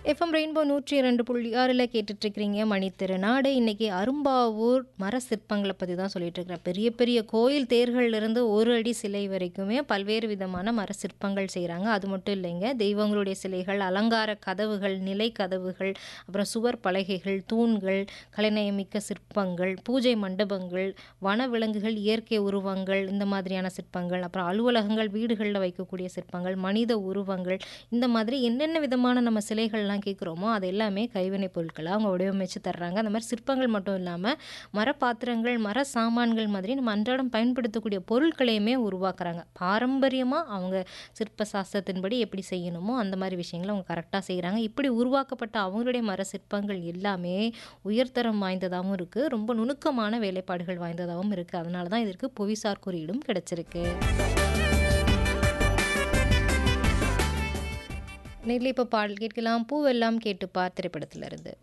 FM rainbow நூற்றி இரண்டு புள்ளி ஆறில் கேட்டுட்ருக்கிறீங்க மணி திருநாடு இன்றைக்கி அரும்பாவூர் மர சிற்பங்களை பற்றி தான் சொல்லிட்டு இருக்கிறேன் பெரிய பெரிய கோயில் தேர்கள்லேருந்து ஒரு அடி சிலை வரைக்குமே பல்வேறு விதமான மர சிற்பங்கள் செய்கிறாங்க அது மட்டும் இல்லைங்க தெய்வங்களுடைய சிலைகள் அலங்கார கதவுகள் நிலை கதவுகள் அப்புறம் சுவர் பலகைகள் தூண்கள் கலைநயமிக்க சிற்பங்கள் பூஜை மண்டபங்கள் வனவிலங்குகள் இயற்கை உருவங்கள் இந்த மாதிரியான சிற்பங்கள் அப்புறம் அலுவலகங்கள் வீடுகளில் வைக்கக்கூடிய சிற்பங்கள் மனித உருவங்கள் இந்த மாதிரி என்னென்ன விதமான நம்ம சிலைகள்லாம் கேட்குறோமோ அது எல்லாமே கைவினைப் பொருட்களை அவங்க வடிவமைச்சு தர்றாங்க அந்த மாதிரி சிற்பங்கள் மட்டும் இல்லாமல் மரப்பாத்திரங்கள் மர சாமான்கள் மாதிரி நம்ம அன்றாடம் பயன்படுத்தக்கூடிய பொருட்களையுமே உருவாக்குறாங்க பாரம்பரியமாக அவங்க சிற்ப சாஸ்திரத்தின்படி எப்படி செய்யணுமோ அந்த மாதிரி விஷயங்களை அவங்க கரெக்டாக செய்கிறாங்க இப்படி உருவாக்கப்பட்ட அவங்களுடைய மர சிற்பங்கள் எல்லாமே உயர்தரம் வாய்ந்ததாகவும் இருக்குது ரொம்ப நுணுக்கமான வேலைப்பாடுகள் வாய்ந்ததாகவும் இருக்குது அதனால தான் இதற்கு புவிசார் குறியீடும் கிடைச்சிருக்கு நெல்லி இப்போ பாடல் கேட்கலாம் பூவெல்லாம் கேட்டுப்பார் திரைப்படத்திலிருந்து